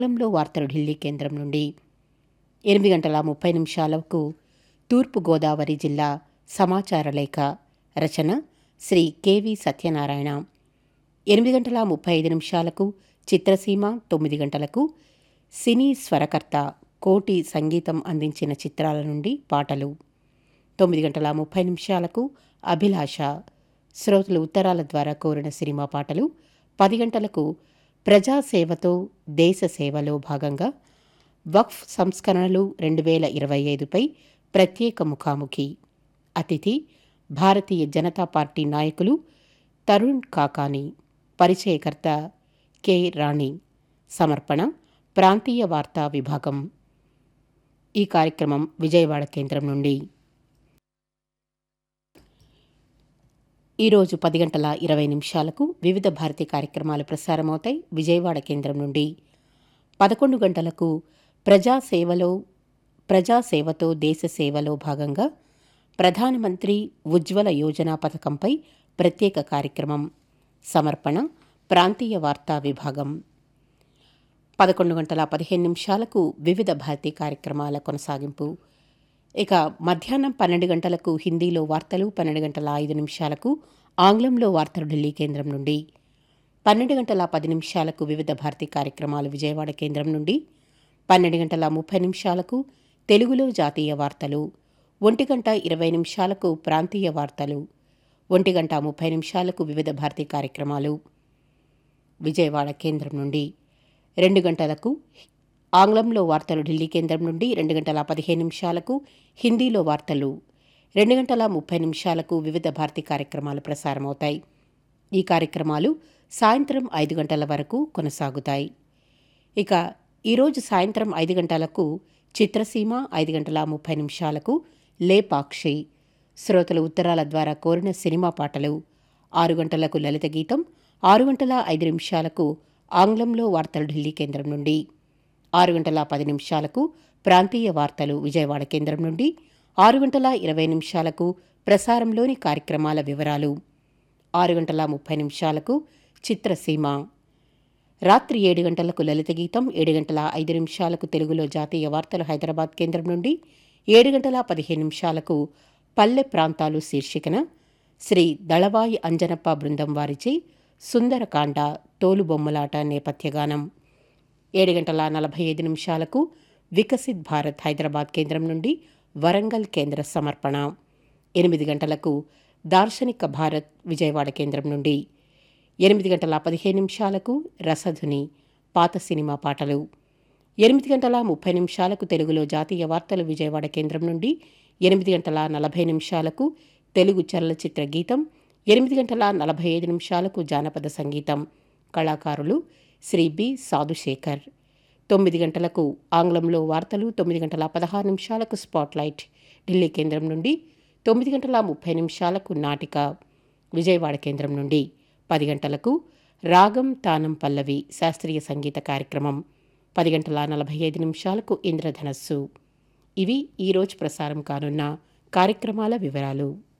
ఆంగ్లంలో వార్తలు ఢిల్లీ కేంద్రం నుండి ఎనిమిది గంటల ముప్పై నిమిషాలకు తూర్పు గోదావరి జిల్లా సమాచార లేఖ రచన శ్రీ కెవి సత్యనారాయణ ఎనిమిది గంటల ముప్పై ఐదు నిమిషాలకు చిత్రసీమ తొమ్మిది గంటలకు సినీ స్వరకర్త కోటి సంగీతం అందించిన చిత్రాల నుండి పాటలు తొమ్మిది గంటల ముప్పై నిమిషాలకు అభిలాష శ్రోతలు ఉత్తరాల ద్వారా కోరిన సినిమా పాటలు పది గంటలకు ప్రజాసేవతో దేశ సేవలో భాగంగా వక్ఫ్ సంస్కరణలు రెండు వేల ఇరవై ఐదుపై ప్రత్యేక ముఖాముఖి అతిథి భారతీయ జనతా పార్టీ నాయకులు తరుణ్ కాకాని పరిచయకర్త కె రాణి సమర్పణ ప్రాంతీయ వార్తా విభాగం ఈ కార్యక్రమం విజయవాడ కేంద్రం నుండి ఈరోజు పది గంటల ఇరవై నిమిషాలకు వివిధ భారతి కార్యక్రమాలు ప్రసారమవుతాయి విజయవాడ కేంద్రం నుండి పదకొండు గంటలకు ప్రజాసేవలో ప్రజాసేవతో దేశ సేవలో భాగంగా ప్రధానమంత్రి ఉజ్వల యోజన పథకంపై ప్రత్యేక కార్యక్రమం సమర్పణ ప్రాంతీయ వార్తా విభాగం పదకొండు గంటల పదిహేను నిమిషాలకు వివిధ భారతీ కార్యక్రమాల కొనసాగింపు ఇక మధ్యాహ్నం పన్నెండు గంటలకు హిందీలో వార్తలు పన్నెండు గంటల ఐదు నిమిషాలకు ఆంగ్లంలో వార్తలు ఢిల్లీ కేంద్రం నుండి పన్నెండు గంటల పది నిమిషాలకు వివిధ భారతీ కార్యక్రమాలు విజయవాడ కేంద్రం నుండి పన్నెండు గంటల ముప్పై నిమిషాలకు తెలుగులో జాతీయ వార్తలు ఒంటి గంట ఇరవై నిమిషాలకు ప్రాంతీయ వార్తలు ఒంటి గంట ముప్పై నిమిషాలకు వివిధ భారతీ కార్యక్రమాలు విజయవాడ కేంద్రం నుండి రెండు గంటలకు ఆంగ్లంలో వార్తలు ఢిల్లీ కేంద్రం నుండి రెండు గంటల పదిహేను నిమిషాలకు హిందీలో వార్తలు రెండు గంటల ముప్పై నిమిషాలకు వివిధ భారతీ కార్యక్రమాలు ప్రసారమవుతాయి ఈ కార్యక్రమాలు సాయంత్రం ఐదు గంటల వరకు కొనసాగుతాయి ఇక ఈరోజు సాయంత్రం ఐదు గంటలకు చిత్రసీమ ఐదు గంటల ముప్పై నిమిషాలకు లేపాక్షి శ్రోతలు ఉత్తరాల ద్వారా కోరిన సినిమా పాటలు ఆరు గంటలకు లలిత గీతం ఆరు గంటల ఐదు నిమిషాలకు ఆంగ్లంలో వార్తలు ఢిల్లీ కేంద్రం నుండి ఆరు గంటల పది నిమిషాలకు ప్రాంతీయ వార్తలు విజయవాడ కేంద్రం నుండి ఆరు గంటల ఇరవై నిమిషాలకు ప్రసారంలోని కార్యక్రమాల వివరాలు ఆరు గంటల ముప్పై నిమిషాలకు చిత్రసీమ రాత్రి ఏడు గంటలకు లలిత గీతం ఏడు గంటల ఐదు నిమిషాలకు తెలుగులో జాతీయ వార్తలు హైదరాబాద్ కేంద్రం నుండి ఏడు గంటల పదిహేను నిమిషాలకు పల్లె ప్రాంతాలు శీర్షికన శ్రీ దళవాయి అంజనప్ప బృందం వారిచే సుందరకాండ తోలుబొమ్మలాట నేపథ్యగానం ఏడు గంటల నలభై ఐదు నిమిషాలకు వికసిత్ భారత్ హైదరాబాద్ కేంద్రం నుండి వరంగల్ కేంద్ర సమర్పణ ఎనిమిది గంటలకు దార్శనిక భారత్ విజయవాడ కేంద్రం నుండి ఎనిమిది గంటల పదిహేను నిమిషాలకు రసధుని పాత సినిమా పాటలు ఎనిమిది గంటల ముప్పై నిమిషాలకు తెలుగులో జాతీయ వార్తలు విజయవాడ కేంద్రం నుండి ఎనిమిది గంటల నలభై నిమిషాలకు తెలుగు చలనచిత్ర గీతం ఎనిమిది గంటల నలభై ఐదు నిమిషాలకు జానపద సంగీతం కళాకారులు శ్రీ బి సాధుశేఖర్ తొమ్మిది గంటలకు ఆంగ్లంలో వార్తలు తొమ్మిది గంటల పదహారు నిమిషాలకు స్పాట్లైట్ ఢిల్లీ కేంద్రం నుండి తొమ్మిది గంటల ముప్పై నిమిషాలకు నాటిక విజయవాడ కేంద్రం నుండి పది గంటలకు రాగం తానం పల్లవి శాస్త్రీయ సంగీత కార్యక్రమం పది గంటల నలభై ఐదు నిమిషాలకు ఇంద్రధనస్సు ఇవి ఈరోజు ప్రసారం కానున్న కార్యక్రమాల వివరాలు